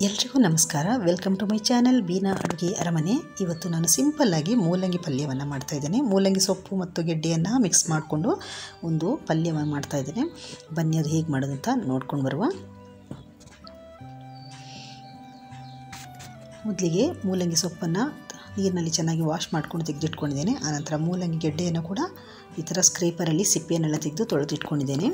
ಎಲ್ರಿಗೂ ನಮಸ್ಕಾರ welcome to my channel Beena ಅಡುಗೆ ಅರಮನೆ ಇವತ್ತು ನಾನು ಸಿಂಪಲ್ಲಾಗಿ ಮೂಲಂಗಿ ಪಲ್ಯವನ್ನು ಮಾಡ್ತಾಯಿದ್ದೇನೆ ಮೂಲಂಗಿ ಸೊಪ್ಪು ಮತ್ತು ಗೆಡ್ಡೆಯನ್ನು ಮಿಕ್ಸ್ ಮಾಡಿಕೊಂಡು ಒಂದು ಪಲ್ಯವನ್ನು ಮಾಡ್ತಾಯಿದ್ದೇನೆ ಬನ್ನಿ ಅದು ಹೇಗೆ ಮಾಡೋದು ಅಂತ ನೋಡ್ಕೊಂಡು ಬರುವ ಮೊದಲಿಗೆ ಮೂಲಂಗಿ ಸೊಪ್ಪನ್ನು ನೀರಿನಲ್ಲಿ ಚೆನ್ನಾಗಿ ವಾಶ್ ಮಾಡ್ಕೊಂಡು ತೆಗೆದಿಟ್ಕೊಂಡಿದ್ದೇನೆ ಆನಂತರ ಮೂಲಂಗಿ ಗೆಡ್ಡೆಯನ್ನು ಕೂಡ ಈ ಥರ ಸ್ಕ್ರೇಪರಲ್ಲಿ ಸಿಪ್ಪೆಯನ್ನೆಲ್ಲ ತೆಗೆದು ತೊಳೆದಿಟ್ಕೊಂಡಿದ್ದೇನೆ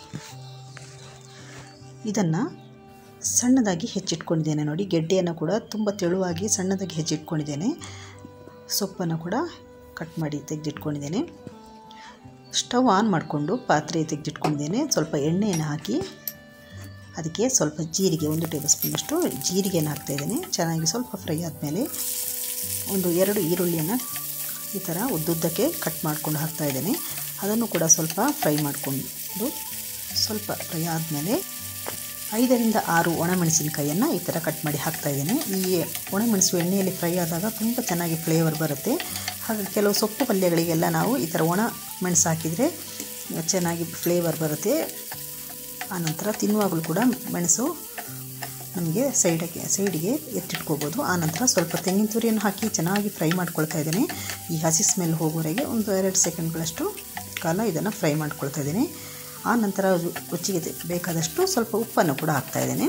ಇದನ್ನು ಸಣ್ಣದಾಗಿ ಹೆಚ್ಚಿಟ್ಕೊಂಡಿದ್ದೇನೆ ನೋಡಿ ಗೆಡ್ಡೆಯನ್ನು ಕೂಡ ತುಂಬ ತೆಳುವಾಗಿ ಸಣ್ಣದಾಗಿ ಹೆಚ್ಚಿಟ್ಕೊಂಡಿದ್ದೇನೆ ಸೊಪ್ಪನ್ನು ಕೂಡ ಕಟ್ ಮಾಡಿ ತೆಗೆದಿಟ್ಕೊಂಡಿದ್ದೇನೆ ಸ್ಟವ್ ಆನ್ ಮಾಡಿಕೊಂಡು ಪಾತ್ರೆ ತೆಗೆದಿಟ್ಕೊಂಡಿದ್ದೇನೆ ಸ್ವಲ್ಪ ಎಣ್ಣೆಯನ್ನು ಹಾಕಿ ಅದಕ್ಕೆ ಸ್ವಲ್ಪ ಜೀರಿಗೆ ಒಂದು ಟೇಬಲ್ ಸ್ಪೂನಷ್ಟು ಜೀರಿಗೆಯನ್ನು ಹಾಕ್ತಾಯಿದ್ದೇನೆ ಚೆನ್ನಾಗಿ ಸ್ವಲ್ಪ ಫ್ರೈ ಆದಮೇಲೆ ಒಂದು ಎರಡು ಈರುಳ್ಳಿಯನ್ನು ಈ ಥರ ಉದ್ದುದ್ದಕ್ಕೆ ಕಟ್ ಮಾಡ್ಕೊಂಡು ಹಾಕ್ತಾಯಿದ್ದೇನೆ ಅದನ್ನು ಕೂಡ ಸ್ವಲ್ಪ ಫ್ರೈ ಮಾಡಿಕೊಂಡು ಸ್ವಲ್ಪ ಫ್ರೈ ಆದಮೇಲೆ ಐದರಿಂದ ಆರು ಒಣಮೆಣಸಿನಕಾಯಿಯನ್ನು ಈ ಥರ ಕಟ್ ಮಾಡಿ ಹಾಕ್ತಾಯಿದ್ದೇನೆ ಈ ಒಣಮೆಣಸು ಎಣ್ಣೆಯಲ್ಲಿ ಫ್ರೈ ಆದಾಗ ತುಂಬ ಚೆನ್ನಾಗಿ ಫ್ಲೇವರ್ ಬರುತ್ತೆ ಹಾಗೆ ಕೆಲವು ಸೊಪ್ಪು ಪಲ್ಯಗಳಿಗೆಲ್ಲ ನಾವು ಈ ಥರ ಒಣ ಮೆಣಸು ಹಾಕಿದರೆ ಚೆನ್ನಾಗಿ ಫ್ಲೇವರ್ ಬರುತ್ತೆ ಆನಂತರ ತಿನ್ನುವಾಗಲೂ ಕೂಡ ಮೆಣಸು ನಮಗೆ ಸೈಡಿಗೆ ಸೈಡಿಗೆ ಎತ್ತಿಟ್ಕೋಬೋದು ಆನಂತರ ಸ್ವಲ್ಪ ತೆಂಗಿನ ತುರಿಯನ್ನು ಹಾಕಿ ಚೆನ್ನಾಗಿ ಫ್ರೈ ಮಾಡ್ಕೊಳ್ತಾ ಇದ್ದೇನೆ ಈ ಹಸಿ ಸ್ಮೆಲ್ ಹೋಗೋವರೆಗೆ ಒಂದು ಎರಡು ಸೆಕೆಂಡ್ಗಳಷ್ಟು ಕಾಲ ಇದನ್ನು ಫ್ರೈ ಮಾಡ್ಕೊಳ್ತಾ ಇದ್ದೀನಿ ಆ ನಂತರ ರುಚಿಗೆ ಬೇಕಾದಷ್ಟು ಸ್ವಲ್ಪ ಉಪ್ಪನ್ನು ಕೂಡ ಹಾಕ್ತಾಯಿದ್ದೇನೆ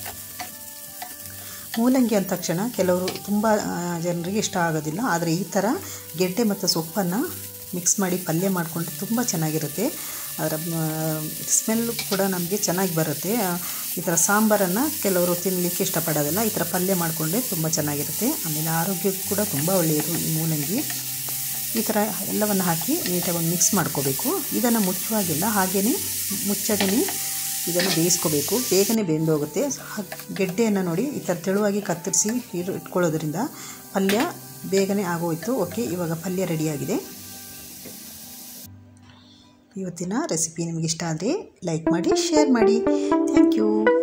ಮೂಲಂಗಿ ಅಂದ ತಕ್ಷಣ ಕೆಲವರು ತುಂಬ ಜನರಿಗೆ ಇಷ್ಟ ಆಗೋದಿಲ್ಲ ಆದರೆ ಈ ಥರ ಗೆಡ್ಡೆ ಮತ್ತು ಸೊಪ್ಪನ್ನು ಮಿಕ್ಸ್ ಮಾಡಿ ಪಲ್ಯ ಮಾಡಿಕೊಂಡ್ರೆ ತುಂಬ ಚೆನ್ನಾಗಿರುತ್ತೆ ಅದರ ಸ್ಮೆಲ್ ಕೂಡ ನಮಗೆ ಚೆನ್ನಾಗಿ ಬರುತ್ತೆ ಈ ಥರ ಸಾಂಬಾರನ್ನು ಕೆಲವರು ತಿನ್ನಲಿಕ್ಕೆ ಇಷ್ಟಪಡೋದಿಲ್ಲ ಈ ಥರ ಪಲ್ಯ ಮಾಡಿಕೊಂಡ್ರೆ ತುಂಬ ಚೆನ್ನಾಗಿರುತ್ತೆ ಆಮೇಲೆ ಆರೋಗ್ಯಕ್ಕೂ ಕೂಡ ತುಂಬ ಒಳ್ಳೆಯದು ಈ ಮೂಲಂಗಿ ಈ ಥರ ಎಲ್ಲವನ್ನು ಹಾಕಿ ನೀಟಾಗಿ ಒಂದು ಮಿಕ್ಸ್ ಮಾಡ್ಕೋಬೇಕು ಇದನ್ನು ಮುಚ್ಚುವಾಗಿಲ್ಲ ಹಾಗೆಯೇ ಮುಚ್ಚದೇ ಇದನ್ನು ಬೇಯಿಸ್ಕೋಬೇಕು ಬೇಗನೆ ಬೆಂದೋಗುತ್ತೆ ಗೆಡ್ಡೆಯನ್ನು ನೋಡಿ ಈ ಥರ ತೆಳುವಾಗಿ ಕತ್ತರಿಸಿ ಇರು ಇಟ್ಕೊಳ್ಳೋದ್ರಿಂದ ಪಲ್ಯ ಬೇಗನೆ ಆಗೋಯ್ತು ಓಕೆ ಇವಾಗ ಪಲ್ಯ ರೆಡಿಯಾಗಿದೆ ಇವತ್ತಿನ ರೆಸಿಪಿ ನಿಮಗೆ ಇಷ್ಟ ಆದರೆ ಲೈಕ್ ಮಾಡಿ ಶೇರ್ ಮಾಡಿ ಥ್ಯಾಂಕ್ ಯು